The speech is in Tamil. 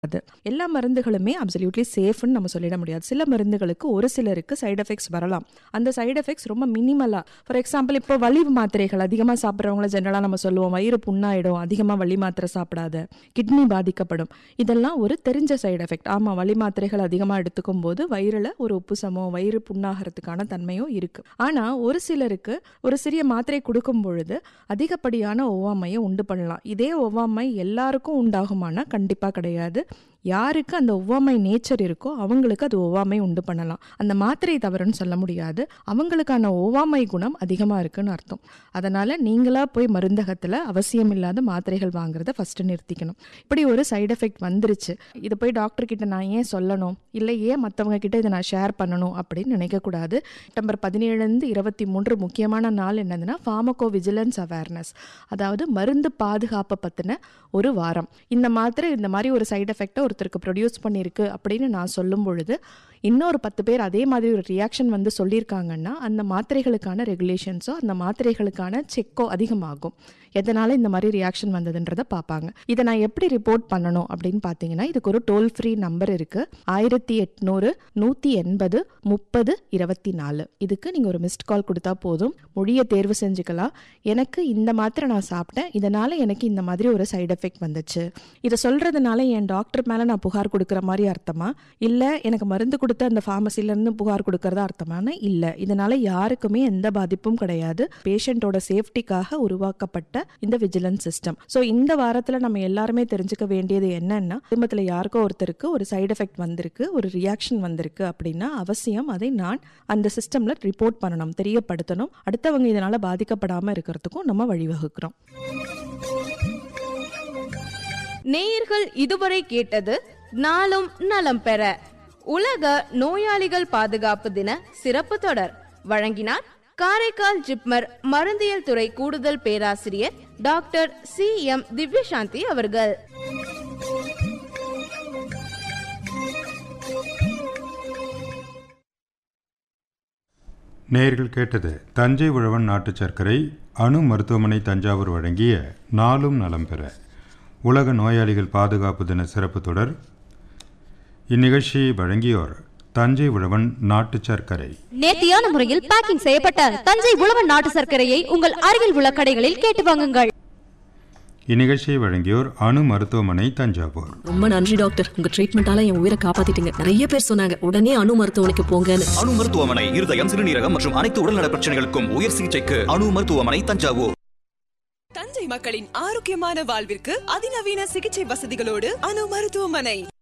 அது எல்லா மருந்துகளுமே அப்சல்யூட்லி சேஃப்னு நம்ம சொல்லிட முடியாது சில மருந்துகளுக்கு ஒரு சிலருக்கு சைடு எஃபெக்ட்ஸ் வரலாம் அந்த சைடு எஃபெக்ட்ஸ் ரொம்ப மினிமலாக ஃபார் எக்ஸாம்பிள் இப்போ வலி மாத்திரைகள் அதிகமாக சாப்பிட்றவங்கள ஜென்ரலாக நம்ம சொல்லுவோம் வயிறு புண்ணாயிடும் அதிகமாக வலி மாத்திரை சாப்பிடாத கிட்னி பாதிக்கப்படும் இதெல்லாம் ஒரு தெரிஞ்ச சைடு எஃபெக்ட் ஆமாம் வலி மாத்திரைகள் அதிகமாக எடுத்துக்கும் போது வயிறில் ஒரு உப்புசமோ வயிறு புண்ணாகிறதுக்கான தன்மையும் இருக்குது ஆனால் ஒரு சிலருக்கு ஒரு சிறிய மாத்திரை கொடுக்கும் பொழுது அதிகப்படியான ஒவ்வாமையை உண்டு பண்ணலாம் இதே ஒவ்வாமை எல்லாருக்கும் உண்டாகுமானா கண்டிப்பாக கிடையாது யாருக்கு அந்த ஒவ்வாமை நேச்சர் இருக்கோ அவங்களுக்கு அது ஒவ்வாமை உண்டு பண்ணலாம் அந்த மாத்திரை தவறுன்னு சொல்ல முடியாது அவங்களுக்கான ஒவ்வாமை குணம் அதிகமாக இருக்குன்னு அர்த்தம் அதனால் நீங்களாக போய் மருந்தகத்தில் அவசியம் இல்லாத மாத்திரைகள் வாங்குறத ஃபஸ்ட்டு நிறுத்திக்கணும் இப்படி ஒரு சைடு எஃபெக்ட் வந்துருச்சு இதை போய் டாக்டர் கிட்ட நான் ஏன் சொல்லணும் இல்லை ஏன் மற்றவங்க கிட்ட இதை நான் ஷேர் பண்ணணும் அப்படின்னு நினைக்கக்கூடாது செப்டம்பர் பதினேழுலேருந்து இருபத்தி மூன்று முக்கியமான நாள் என்னதுன்னா ஃபார்மகோ விஜிலன்ஸ் அவேர்னஸ் அதாவது மருந்து பாதுகாப்பை பற்றின ஒரு வாரம் இந்த மாத்திரை இந்த மாதிரி ஒரு சைடு எஃபெக்டை ஒருத்தருக்கு ப்ரொடியூஸ் பண்ணியிருக்கு அப்படின்னு நான் சொல்லும் பொழுது இன்னொரு பத்து பேர் அதே மாதிரி ஒரு ரியாக்ஷன் வந்து சொல்லியிருக்காங்கன்னா அந்த மாத்திரைகளுக்கான ரெகுலேஷன்ஸோ அந்த மாத்திரைகளுக்கான செக்கோ அதிகமாகும் எதனால் இந்த மாதிரி ரியாக்ஷன் வந்ததுன்றதை பார்ப்பாங்க இதை நான் எப்படி ரிப்போர்ட் பண்ணணும் அப்படின்னு பார்த்தீங்கன்னா இதுக்கு ஒரு டோல் ஃப்ரீ நம்பர் இருக்குது ஆயிரத்தி எட்நூறு நூற்றி எண்பது முப்பது இருபத்தி நாலு இதுக்கு நீங்கள் ஒரு மிஸ்ட் கால் கொடுத்தா போதும் மொழியை தேர்வு செஞ்சுக்கலாம் எனக்கு இந்த மாத்திரை நான் சாப்பிட்டேன் இதனால் எனக்கு இந்த மாதிரி ஒரு சைடு எஃபெக்ட் வந்துச்சு இதை சொல்கிறதுனால என் டாக்டர் மேலே நான் புகார் கொடுக்குற மாதிரி அர்த்தமா இல்லை எனக்கு மருந்து கொடுத்த அந்த ஃபார்மசிலேருந்து புகார் கொடுக்கறதா அர்த்தமான இல்லை இதனால் யாருக்குமே எந்த பாதிப்பும் கிடையாது பேஷண்ட்டோட சேஃப்டிக்காக உருவாக்கப்பட்ட இந்த விஜிலன்ஸ் சிஸ்டம் ஸோ இந்த வாரத்தில் நம்ம எல்லாருமே தெரிஞ்சுக்க வேண்டியது என்னன்னா குடும்பத்தில் யாருக்கோ ஒருத்தருக்கு ஒரு சைடு எஃபெக்ட் வந்திருக்கு ஒரு ரியாக்ஷன் வந்திருக்கு அப்படின்னா அவசியம் அதை நான் அந்த சிஸ்டமில் ரிப்போர்ட் பண்ணணும் தெரியப்படுத்தணும் அடுத்தவங்க இதனால் பாதிக்கப்படாமல் இருக்கிறதுக்கும் நம்ம வழிவகுக்கிறோம் நேயர்கள் இதுவரை கேட்டது நாளும் நலம் பெற உலக நோயாளிகள் பாதுகாப்பு தின சிறப்பு தொடர் வழங்கினார் காரைக்கால் ஜிப்மர் மருந்தியல் துறை கூடுதல் பேராசிரியர் டாக்டர் சி எம் திவ்யசாந்தி அவர்கள் நேயர்கள் கேட்டது தஞ்சை உழவன் நாட்டு சர்க்கரை அணு மருத்துவமனை தஞ்சாவூர் வழங்கிய நாளும் நலம் பெற உலக நோயாளிகள் பாதுகாப்பு தின சிறப்பு தொடர் இந்நிகழ்ச்சியை வழங்கியோர் தஞ்சை உழவன் நாட்டு சர்க்கரை நேர்த்தியான முறையில் பேக்கிங் செய்யப்பட்ட தஞ்சை உழவன் நாட்டு சர்க்கரையை உங்கள் அருகில் உள்ள கடைகளில் கேட்டு வாங்குங்கள் இந்நிகழ்ச்சியை வழங்கியோர் அணு மருத்துவமனை தஞ்சாவூர் ரொம்ப நன்றி டாக்டர் உங்க ட்ரீட்மெண்டால என் உயிரை காப்பாத்திட்டீங்க நிறைய பேர் சொன்னாங்க உடனே அணு மருத்துவமனைக்கு போங்கன்னு அணு மருத்துவமனை இருதயம் சிறுநீரகம் மற்றும் அனைத்து உடல்நல பிரச்சனைகளுக்கும் உயர் சிகிச்சைக்கு அணு மருத்துவமனை தஞ்சாவூர் தஞ்சை மக்களின் ஆரோக்கியமான வாழ்விற்கு அதிநவீன சிகிச்சை வசதிகளோடு அணு மருத்துவமனை